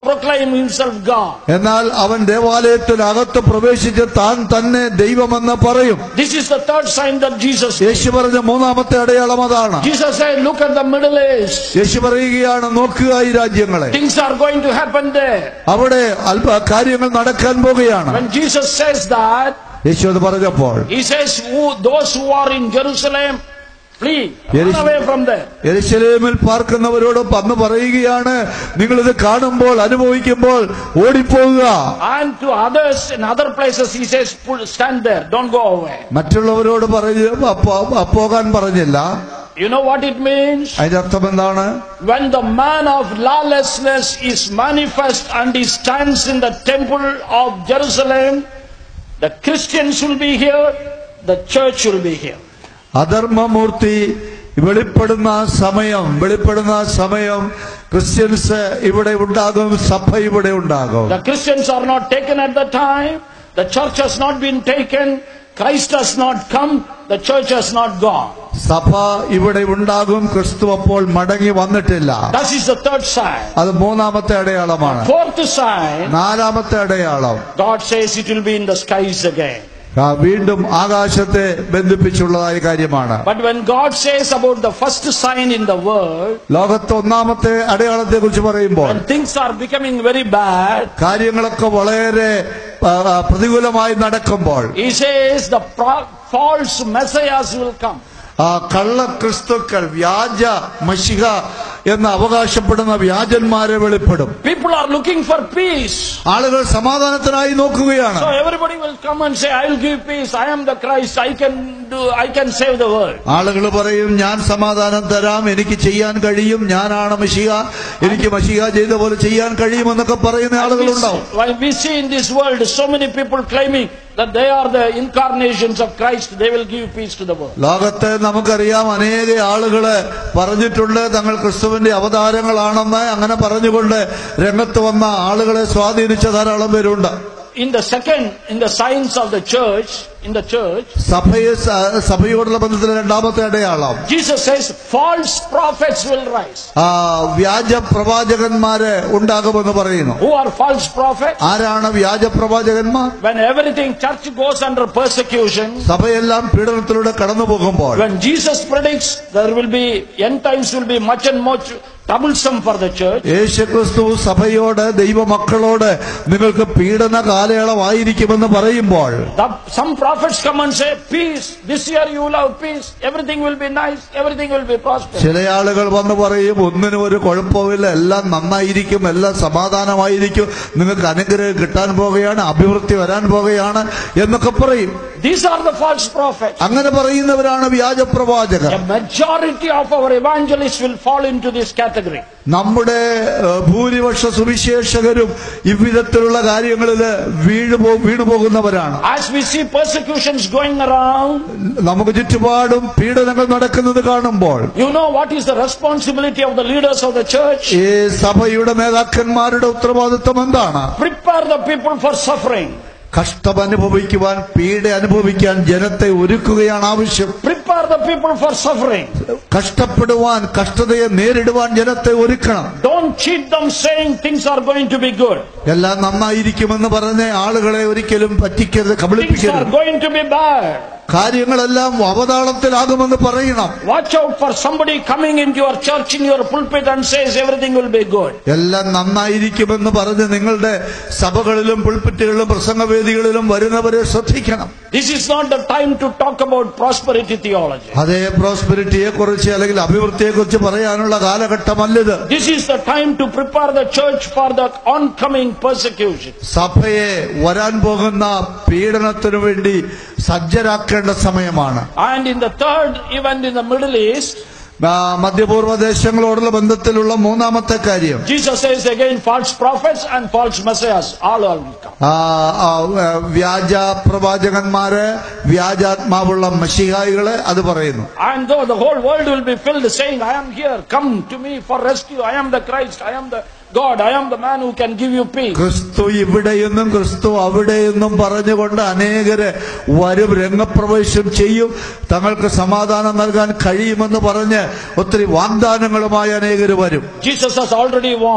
proclaim himself God. എന്നാൽ അവൻ ദേവാലയത്തിൽ അകത്ത് പ്രവേശിച്ച് താൻ തന്നെ ദൈവമെന്ന് പറയും This is the third sign that Jesus did. യേശു പറഞ്ഞ മൂന്നാമത്തെ അടയാളം അതാണ് Jesus said, look at the Middle East. യേശു പറയുകയാണ് നോക്കുക ഈ രാജ്യങ്ങളെ Things are going to happen there. അവിടെ അല്പ കാര്യങ്ങൾ നടക്കാൻ പോകുകയാണ് When Jesus says that, യേശു അത് പറഞ്ഞപ്പോൾ he says, who, those who are in Jerusalem, flee, run Jerusalem- away from there. യെരുശലേമിൽ പാർക്കുന്നവരോട് അന്ന് പറയുകയാണ് നിങ്ങൾ ഇത് കാണുമ്പോൾ അനുഭവിക്കുമ്പോൾ ഓടിപ്പോകുക And to others in other places, he says, "Pull- stand there, don't go away. മറ്റുള്ളവരോട് പറഞ്ഞ് പോ- പോകാൻ പറഞ്ഞില്ല You know what it means? അതിന്റെ അർത്ഥം എന്താണ് When the man of lawlessness is manifest and he stands in the temple of Jerusalem, the Christians will be here, the church will be here. അധർമ്മമൂർത്തി വെളിപ്പെടുന്ന സമയം വെളിപ്പെടുന്ന സമയം ക്രിസ്ത്യൻസ് ഇവിടെ ഉണ്ടാകും സഭ ഇവിടെ ഉണ്ടാകും The Christians are not taken at the time, the church has not been taken, Christ has not come, the church has not gone. സഭ ഇവിടെ ഉണ്ടാകും ക്രിസ്തു അപ്പോൾ മടങ്ങി വന്നിട്ടില്ല That is the third sign. അത് മൂന്നാമത്തെ അടയാളമാണ് Fourth sign, നാലാമത്തെ അടയാളം God says it will be in the skies again. ആ, വീണ്ടും ആകാശത്തെ ബന്ധിപ്പിച്ചുള്ളതായ കാര്യമാണ് But when God says about the first sign in the world, ലോകത്ത് ഒന്നാമത്തെ അടയാളത്തെ കുറിച്ച് പറയുമ്പോൾ when things are becoming very bad, കാര്യങ്ങളൊക്കെ വളരെ ആ, ആ, പ്രതികൂലമായി നടക്കുമ്പോൾ He says the pro- false messiahs will come. ആ കള്ള ക്രിസ്തുക്കൾ വ്യാജ മഷിക എന്ന് അവകാശപ്പെടുന്ന വ്യാജന്മാരെ വെളിപ്പെടും People are looking for peace. ആളുകൾ സമാധാനത്തിനായി നോക്കുകയാണ് So everybody will come and say, I will give peace. I am the Christ. I can do, I can save the world. ആളുകൾ പറയും ഞാൻ സമാധാനം തരാം എനിക്ക് ചെയ്യാൻ കഴിയും ഞാനാണ് മഷിക എനിക്ക് മഷിക ചെയ്ത പോലെ ചെയ്യാൻ കഴിയുമെന്നൊക്കെ പറയുന്ന We ആളുകളുണ്ടാവും see- While we see in this world so many people claiming that they are the incarnations of Christ, they will give peace to the world. ലോകത്ത് നമുക്കറിയാം അനേക ആളുകള് പറഞ്ഞിട്ടുണ്ട് തങ്ങൾ ക്രിസ്തുവിന്റെ അവതാരങ്ങളാണെന്ന് അങ്ങനെ പറഞ്ഞുകൊണ്ട് രംഗത്ത് വന്ന ആളുകളെ സ്വാധീനിച്ച ധാരാളം പേരുണ്ട് In the second, in the signs of the church, in the church, സഭയെ സ- സഭയോടുള്ള ബന്ധത്തിലെ രണ്ടാമത്തെ അടയാളം Jesus says false prophets will rise. ആ വ്യാജ പ്രവാചകന്മാര് ഉണ്ടാകുമെന്ന് പറയുന്നു Who are false prophets? ആരാണ് വ്യാജ പ്രവാചകന്മാർ When everything church goes under persecution, സഭയെല്ലാം പീഡനത്തിലൂടെ കടന്നു പോകുമ്പോൾ when Jesus predicts there will be end times will be much and much troublesome for the church, യേശുക്രിസ്തു സഭയോട് ദൈവമക്കളോട് നിങ്ങൾക്ക് പീഡന കാലയളവായിരിക്കുമെന്ന് പറയുമ്പോൾ the, some prophets come and say, Peace, this year you will have peace, everything will be nice, everything will be prosperous. ചില ആളുകൾ വന്ന് പറയും ഒന്നിനും ഒരു കുഴപ്പമില്ല എല്ലാം നന്നായിരിക്കും എല്ലാം സമാധാനമായിരിക്കും നിങ്ങൾക്ക് അനുഗ്രഹം കിട്ടാൻ പോകുകയാണ് അഭിവൃദ്ധി വരാൻ പോകുകയാണ് എന്നൊക്കെ പറയും These are the false prophets. അങ്ങനെ പറയുന്നവരാണ് വ്യാജ പ്രവാചകർ The majority of our evangelists will fall into this category. നമ്മുടെ ഏഹ്, ഭൂരിപക്ഷ സുവിശേഷകരും ഇவ்விധത്തിലുള്ള കാര്യങ്ങളിൽ വീണു പോ- വീണുപോകുന്നവരാണ് As we see persecutions going around, നമുക്ക് ചുറ്റുപാടും പീഡനങ്ങൾ നടക്കുന്നത് കാണുമ്പോൾ you know what is the responsibility of the leaders of the church? ഈ സഭയുടെ നേതാക്കന്മാരുടെ ഉത്തരവാദിത്വം എന്താണ് Prepare the people for suffering. കഷ്ടം അനുഭവിക്കുവാൻ പീഡ അനുഭവിക്കാൻ ജനത്തെ ഒരുക്കുകയാണ് ആവശ്യം Prepare the people for suffering. കഷ്ടപ്പെടുവാൻ കഷ്ടതയെ നേരിടുവാൻ ജനത്തെ ഒരുക്കണം Don't cheat them saying things are going to be good. എല്ലാം നന്നായിരിക്കുമെന്ന് പറഞ്ഞ് ആളുകളെ ഒരിക്കലും പറ്റിക്കരുത് Things are കബളിപ്പിക്കരുത് going to be bad. കാര്യങ്ങളെല്ലാം അവതാളത്തിലാകുമെന്ന് പറയണം Watch out for somebody coming into your church in your pulpit and says everything will be good. എല്ലാം നന്നായിരിക്കുമെന്ന് പറഞ്ഞ് നിങ്ങളുടെ സഭകളിലും പുൾപ്പിറ്റുകളിലും പ്രസംഗവേദികളിലും വരുന്നവരെ ശ്രദ്ധിക്കണം This is not the time to talk about prosperity theology. അതേ പ്രോസ്പെരിറ്റിയെ കുറിച്ച് അല്ലെങ്കിൽ അഭിവൃദ്ധിയെ കുറിച്ച് പറയാനുള്ള കാലഘട്ടമല്ലിത് This is the time to prepare the church for the oncoming persecution. സഭയെ വരാൻ പോകുന്ന പീഡനത്തിനു വേണ്ടി സജ്ജരാക്കേണ്ട സമയമാണ് And in the third event in the Middle East, ആ, മധ്യപൂർവ്വ ദേശങ്ങളോടുള്ള ബന്ധത്തിലുള്ള മൂന്നാമത്തെ കാര്യം Jesus says again false prophets and false messiahs all will come. ആ, ആ, ആ, വ്യാജ പ്രവാചകന്മാര് വ്യാജാത്മാവുള്ള മഷിഹായികള് അത് പറയുന്നു And though the whole world will be filled saying, I am here, come to me for rescue, I am the Christ, I am the God, I am the man who can give you peace. ക്രിസ്തു ഇവിടെയെന്നും ക്രിസ്തു അവിടെയെന്നും പറഞ്ഞുകൊണ്ട് അനേകര് വരും രംഗപ്രവേശം ചെയ്യും തങ്ങൾക്ക് സമാധാനം നൽകാൻ കഴിയുമെന്ന് പറഞ്ഞ് ഒത്തിരി വാഗ്ദാനങ്ങളുമായി അനേകര് വരും Jesus has already warned.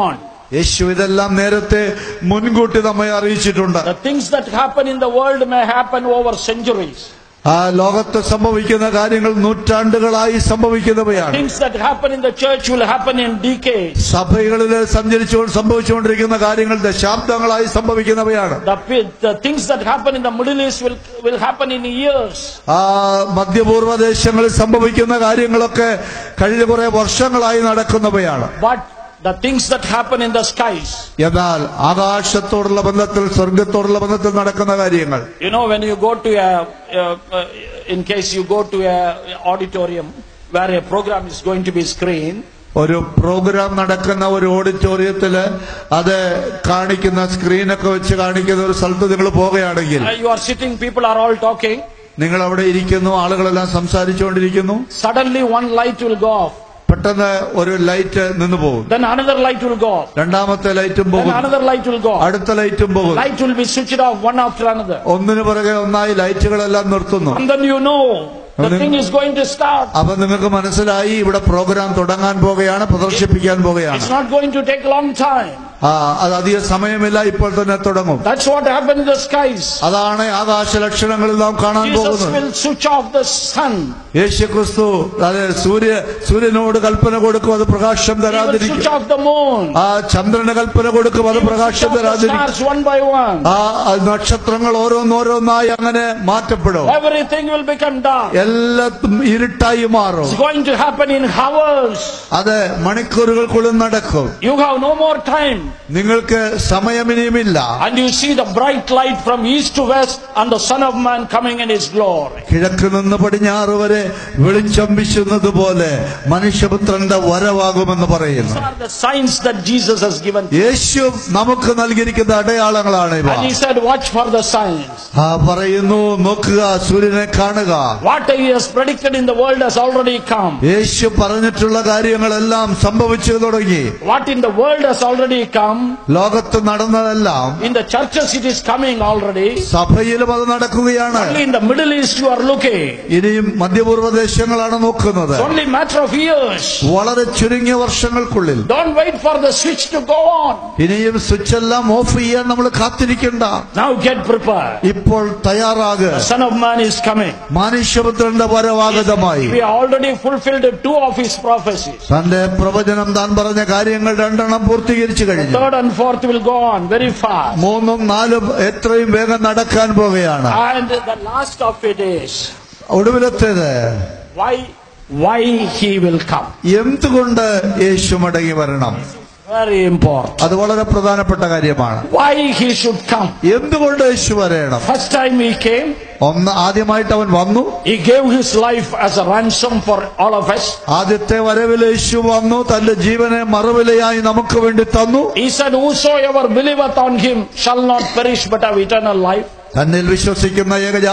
യേശു ഇതെല്ലാം നേരത്തെ മുൻകൂട്ടി നമ്മെ അറിയിച്ചിട്ടുണ്ട് The things that happen in the world may happen over centuries. ആ ലോകത്ത് സംഭവിക്കുന്ന കാര്യങ്ങൾ നൂറ്റാണ്ടുകളായി സംഭവിക്കുന്നവയാണ് Things that happen in the church will happen in decades. സഭകളിൽ സഞ്ചരിച്ചു സംഭവിച്ചുകൊണ്ടിരിക്കുന്ന കാര്യങ്ങൾ ദശാബ്ദങ്ങളായി സംഭവിക്കുന്നവയാണ് The, pi- the things that happen in the Middle East will, will happen in years. ആ മധ്യപൂർവ്വ ദേശങ്ങളിൽ സംഭവിക്കുന്ന കാര്യങ്ങളൊക്കെ കഴിഞ്ഞ കുറെ വർഷങ്ങളായി നടക്കുന്നവയാണ് But the things that happen in the skies, എന്നാൽ ആകാശത്തോടുള്ള ബന്ധത്തിൽ സ്വർഗത്തോടുള്ള ബന്ധത്തിൽ നടക്കുന്ന കാര്യങ്ങൾ you know, when you go to a, uh, uh, in case you go to a auditorium where a program is going to be screened, ഒരു programme നടക്കുന്ന ഒരു ഓഡിറ്റോറിയത്തില് അത് കാണിക്കുന്ന സ്ക്രീനൊക്കെ വെച്ച് കാണിക്കുന്ന ഒരു സ്ഥലത്ത് നിങ്ങൾ പോവുകയാണെങ്കിൽ uh, you are sitting, people are all talking. നിങ്ങൾ അവിടെ ഇരിക്കുന്നു ആളുകളെല്ലാം സംസാരിച്ചുകൊണ്ടിരിക്കുന്നു Suddenly one light will go off. പെട്ടെന്ന് ഒരു ലൈറ്റ് നിന്ന് പോകും Then another light will go off. രണ്ടാമത്തെ ലൈറ്റും Then പോകും another light will go off. അടുത്ത ലൈറ്റും പോകും Light will be switched off one after another. ഒന്നിനു പുറകെ ഒന്നായി ലൈറ്റുകളെല്ലാം നിർത്തുന്നു And then you know the thing is going to start. അപ്പൊ നിങ്ങൾക്ക് മനസ്സിലായി ഇവിടെ പ്രോഗ്രാം തുടങ്ങാൻ പോകുകയാണ് പ്രദർശിപ്പിക്കാൻ പോകുകയാണ് It's not going to take long time. ആ അത് അധിക സമയമില്ല ഇപ്പോൾ തന്നെ തുടങ്ങും That's what happened in the skies. അതാണ് ആകാശ ലക്ഷണങ്ങളിൽ നാം കാണാൻ Jesus പോകുന്നത് will switch off the sun. യേശു ക്രിസ്തു അതെ സൂര്യ സൂര്യനോട് കൽപ്പന കൊടുക്കും അത് പ്രകാശം He will തരാതിരിക്കും switch off the moon. ആ ചന്ദ്രന് കൽപ്പന കൊടുക്കും അത് He will switch പ്രകാശം off the തരാതിരിക്കും stars one by one. ആ ആ നക്ഷത്രങ്ങൾ ഓരോന്നോരോന്നായി അങ്ങനെ മാറ്റപ്പെടും Everything will become dark. എല്ലാത്തും ഇരുട്ടായി മാറും It's going to happen in hours. അത് മണിക്കൂറുകൾക്കുള്ളിൽ നടക്കും You have no more time. നിങ്ങൾക്ക് സമയം ഇനിയുമില്ല And you see the bright light from east to west and the Son of Man coming in his glory. കിഴക്ക് നിന്ന് പടിഞ്ഞാറ് വരെ വെളിച്ചം വീശുന്നത് പോലെ മനുഷ്യപുത്രന്റെ വരവാകുമെന്ന് പറയുന്നു These are the signs that Jesus has given. യേശു നമുക്ക് നൽകിയിരിക്കുന്ന അടയാളങ്ങളാണ് ഇവ And he said, watch for the signs. ആ പറയുന്നു നോക്കുക സൂര്യനെ കാണുക What he has predicted in the world has already come. യേശു പറഞ്ഞിട്ടുള്ള കാര്യങ്ങളെല്ലാം സംഭവിച്ചു തുടങ്ങി What in the world has already come. ലോകത്ത് നടന്നതെല്ലാം In the churches it is coming already. സഭയിലും അത് നടക്കുകയാണ് Only in the Middle East you are looking. ഇനിയും മധ്യപൂർവ്വ ദേശങ്ങളാണ് നോക്കുന്നത് It's only matter of years. വളരെ ചുരുങ്ങിയ വർഷങ്ങൾക്കുള്ളിൽ Don't wait for the switch to go on. ഇനിയും സ്വിച്ച് എല്ലാം ഓഫ് ചെയ്യാൻ നമ്മൾ കാത്തിരിക്കണ്ട Now get prepared. ഇപ്പോൾ തയ്യാറാകുക The Son of Man is coming. മനുഷ്യപുത്രന്റെ വരവാഗതമായി We have already fulfilled two of his prophecies. തന്റെ പ്രവചനം താൻ പറഞ്ഞ കാര്യങ്ങൾ രണ്ടെണ്ണം പൂർത്തീകരിച്ചു കഴിഞ്ഞു Third and fourth will go on very fast. മൂന്നും നാലും എത്രയും വേഗം നടക്കാൻ പോകുകയാണ് And the last of it is ഒടുവിലത്തേത് why why he will come. എന്തുകൊണ്ട് യേശു മടങ്ങി വരണം Very important. അത് വളരെ പ്രധാനപ്പെട്ട കാര്യമാണ് Why he should come. എന്തുകൊണ്ട് യേശു വരണം First time he came, ഒന്ന് ആദ്യമായിട്ട് അവൻ വന്നു he gave his life as a ransom for all of us. ആദ്യത്തെ വരവിൽ യേശു വന്നു തന്റെ ജീവനെ മറുവിലയായി നമുക്ക് വേണ്ടി തന്നു He said, Whosoever believeth on him shall not perish but have eternal life. തന്നിൽ വിശ്വസിക്കുന്ന ഏകജാ